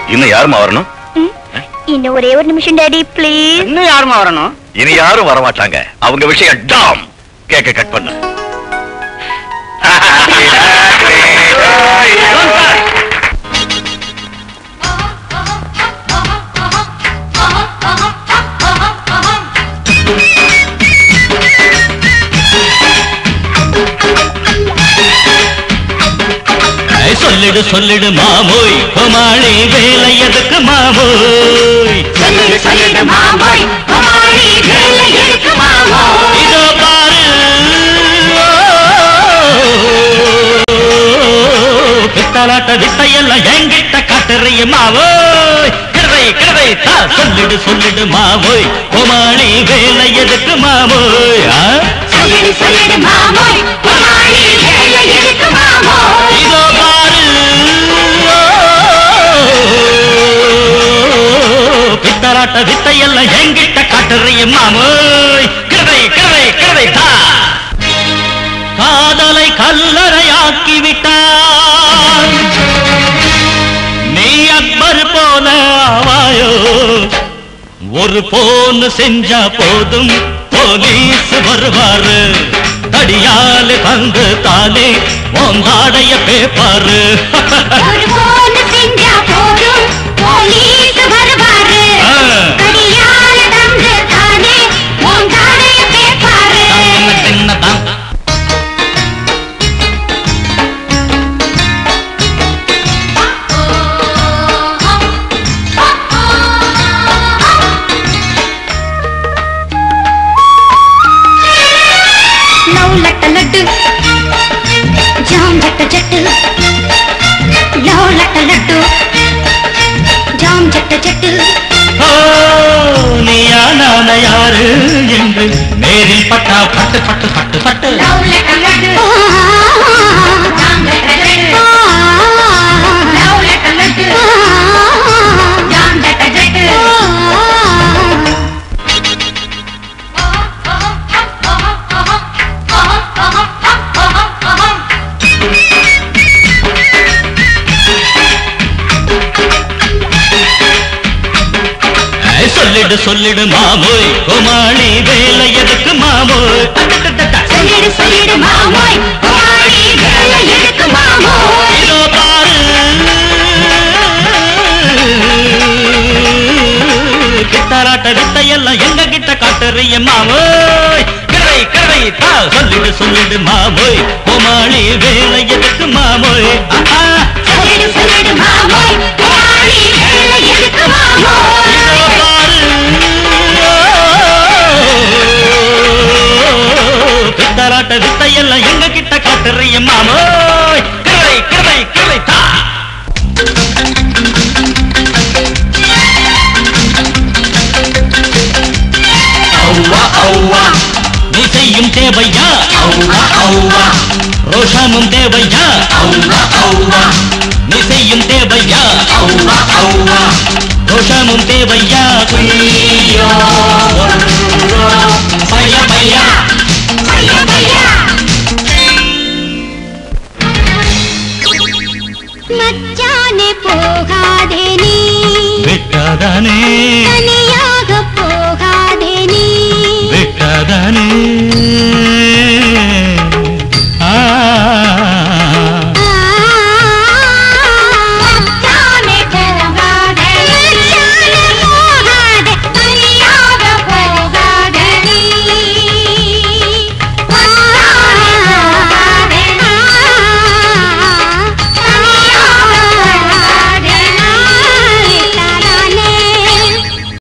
இன்னும் யாருமா வரணும் ம், இன்னும் ஒரே ஒரு நிமிஷம் டாடி ப்ளீஸ் இன்னும் யாருமா வரணும் இனி யாரும் வரமாட்டாங்க அவங்க விஷயம் டாம் கேக்க கட் பண்ணு ஐ, சொல்லிடு சொல்லிடு மாமோய் கோமாளி வேலை எதுக்கு மாமோய் சொல்லிடு சொல்லிடு மாமோய் குமாரி வேலை இருக்கு மாமோய் இதோ பாரு பித்தலாட்ட வித்தையெல்லாம் என்கிட்ட காட்டுறிய மாவோய் கிடவை கிடவை தா சொல்லிடு சொல்லிடு மாவோய் கோமாளி வேலை எதுக்கு மாமோய் ஆ? சொல்லிடு சொல்லிடு மாமோய் குமாரி வேலை இருக்கு மாமோய் இதோ பாரு பித்தலாட்ட வித்தையெல்லாம் என்கிட்ட காட்டுறிய மாமோய் கிடவை கிடவை கிடவை தா காதலை கல்லறையாக்கி விட்டான் நீ அக்பர் போல ஆவாயோ ஒரு போன் செஞ்சா போதும் போலீஸ் வருவாரு தடியால வந்து தானே ஓந்தாடைய பேப்பாரு ஒரு போன் செஞ்சா போதும் போலீஸ் வருவாரு ஆ. கடியால தந்து தானே உன் தாடைய கேட்பாரு சின்னதான் లవ్ లట్ట లడ్డు జామ్ జట్ట జట్టు లవ్ లట్ట లడ్డు జామ్ జట్ట జట్టు ஓ, நீயா நான யாரு என்று நேரில் பட்டா பட்டு பட்டு பட்டு பட்டு లవ్ లట్ట లడ్డు జామ్ జట్ట జట్టు లవ్ లట్ట లడ్డు జామ్ జట్ట జట్టు ஐ, சொல்லிடு சொல்லிடு மாமோய் கோமாளி வேலை எதுக்கு மாமோய் அடடடடா. சொல்லிடு சொல்லிடு மாமோய் குமாரி வேலை இருக்கு மாமோய் இதோ பாரு கிட்டாராட்ட வித்தையெல்லாம் எங்க கிட்ட காட்டுறிய மாமோய் கிழவை கிழவை தா சொல்லிடு சொல்லிடு மாமோய் கோமாளி வேலை எதுக்கு மாமோய் ஆஹா. சொல்லிடு சொல்லிடு மாமோய் குமாரி வேலை இருக்கு மாமோய் இதோ பாரு கிட்டாராட்ட வித்தையெல்லாம் எங்க கிட்ட காட்டுறிய மாமோய் கிழவை கிழவை கிழவை தா ஔவா ஔவா நீ செய்யும் தேவையா ஔவா ஔவா ரோஷமும் தேவையா ஔவா ஔவா நீ செய்யும் தேவையா ஔவா ஔவா ரோஷமும் தேவையா குய்யோ பைய பையா பையா பையா மச்சானே போகாதே நீ விட்டாதானே தனி